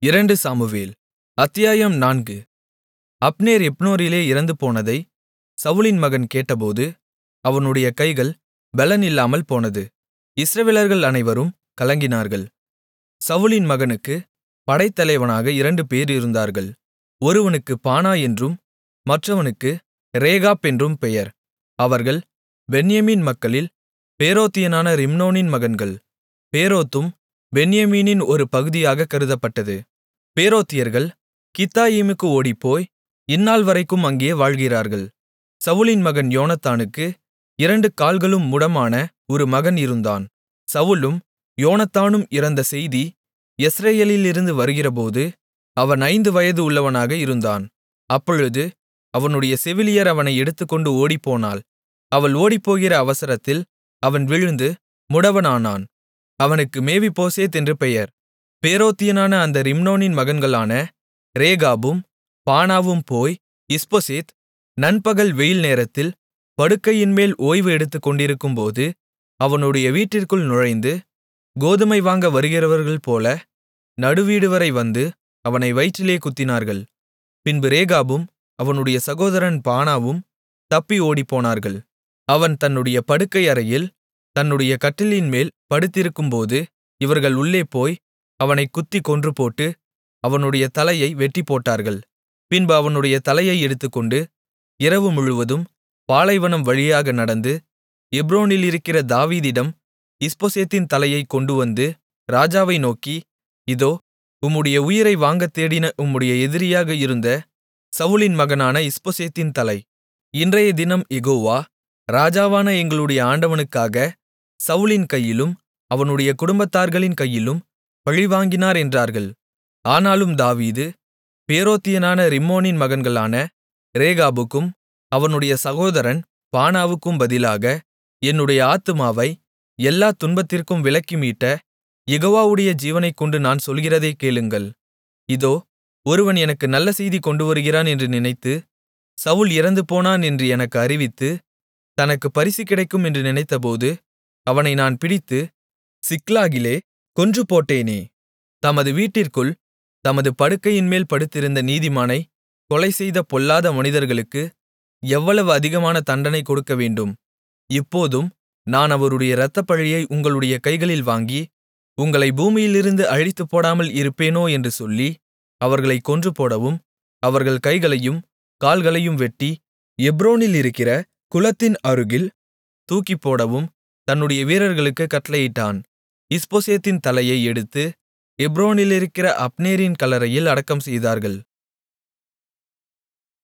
இரண்டு சாமுவேல் அத்தியாயம் நான்கு அப்னேர் எப்ரோனிலே இறந்துபோனதை சவுலின் மகன் கேட்டபோது அவனுடைய கைகள் பெலன் இல்லாமல் போனது இஸ்ரவேலர்கள் அனைவரும் கலங்கினார்கள் சவுலின் மகனுக்குப் படைத்தலைவனாக இரண்டுபேர் இருந்தார்கள் ஒருவனுக்குப் பானா என்றும் மற்றவனுக்கு ரேகாப் என்றும் பெயர் அவர்கள் பென்யமீன் மக்களில் பேரோத்தியனான ரிம்மோனின் மகன்கள் பேரோத்தும் பென்யமீனின் ஒரு பகுதியாகக் கருதப்பட்டது பேரோத்தியர்கள் கித்தாயீமுக்கு ஓடிப்போய் இந்நாள்வரைக்கும் அங்கே வாழ்கிறார்கள் சவுலின் மகன் யோனத்தானுக்கு இரண்டு கால்களும் முடமான ஒரு மகன் இருந்தான் சவுலும் யோனத்தானும் இறந்த செய்தி யெஸ்ரயேலிலிருந்து வருகிறபோது அவன் ஐந்து வயது உள்ளவனாக இருந்தான் அப்பொழுது அவனுடைய செவிலியர் அவனை எடுத்துக்கொண்டு ஓடிப்போனாள் அவள் ஓடிப்போகிற அவசரத்தில் அவன் விழுந்து முடவனானான் அவனுக்கு மேவிபோசேத் என்று பெயர் பேரோத்தியனான அந்த ரிம்மோனின் மகன்களான ரேகாபும் பானாவும் போய் இஸ்போசேத் நண்பகல் வெயில் நேரத்தில் படுக்கையின்மேல் ஓய்வு எடுத்துக்கொண்டிருக்கும்போது அவனுடைய வீட்டிற்குள் நுழைந்து கோதுமை வாங்க வருகிறவர்கள்போல நடுவீடுவரை வந்து அவனை வயிற்றிலே குத்தினார்கள் பின்பு ரேகாபும் அவனுடைய சகோதரன் பானாவும் தப்பி ஓடிப்போனார்கள் அவன் தன்னுடைய படுக்கை அறையில் தன்னுடைய கட்டிலின்மேல் படுத்திருக்கும்போது இவர்கள் உள்ளே போய் அவனைக் குத்திக் கொன்றுபோட்டு அவனுடைய தலையை வெட்டிப்போட்டார்கள் பின்பு அவனுடைய தலையை எடுத்துக்கொண்டு இரவு முழுவதும் பாலைவனம் வழியாக நடந்து எப்ரோனிலிருக்கிற தாவீதிடம் இஸ்போசேத்தின் தலையைக் கொண்டுவந்து ராஜாவை நோக்கி இதோ உம்முடைய உயிரை வாங்கத் தேடின உம்முடைய எதிரியாக இருந்த சவுலின் மகனான இஸ்போசேத்தின் தலை இன்றைய தினம் யெகோவா ராஜாவான எங்களுடைய ஆண்டவனுக்காக சவுலின் கையிலும் அவனுடைய குடும்பத்தார்களின் கையிலும் பழிவாங்கினார் என்றார்கள் ஆனாலும் தாவீது பேரோத்தியனான ரிம்மோனின் மகன்களான ரேகாபுக்கும் அவனுடைய சகோதரன் பானாவுக்கும் பதிலாக என்னுடைய ஆத்துமாவை எல்லாத் துன்பத்திற்கும் விலக்கி மீட்ட யெகோவாவுடைய ஜீவனைக்கொண்டு நான் சொல்கிறதைக் கேளுங்கள் இதோ ஒருவன் எனக்கு நல்ல செய்தி கொண்டுவருகிறான் என்று நினைத்து சவுல் இறந்துபோனான் என்று எனக்கு அறிவித்து தனக்குப் பரிசு கிடைக்கும் என்று நினைத்தபோது அவனை நான் பிடித்து சிக்லாகிலே கொன்றுபோட்டேனே தமது வீட்டிற்குள் தமது படுக்கையின்மேல் படுத்திருந்த நீதிமானை கொலைசெய்த பொல்லாத மனிதர்களுக்கு எவ்வளவு அதிகமான தண்டனை கொடுக்கவேண்டும் இப்போதும் நான் அவருடைய இரத்தப்பழியை உங்களுடைய கைகளில் வாங்கி உங்களை பூமியிலிருந்து அழித்துப்போடாமல் இருப்பேனோ என்று சொல்லி அவர்களைக் கொன்றுபோடவும் அவர்கள் கைகளையும் கால்களையும் வெட்டி எப்ரோனிலிருக்கிற குளத்தின் அருகில் தூக்கிப்போடவும் தன்னுடைய வீரர்களுக்குக் கட்டளையிட்டான் இஸ்போசேத்தின் தலையை எடுத்து எப்ரோனிலிருக்கிற அப்னேரின் கல்லறையில் அடக்கம் செய்தார்கள்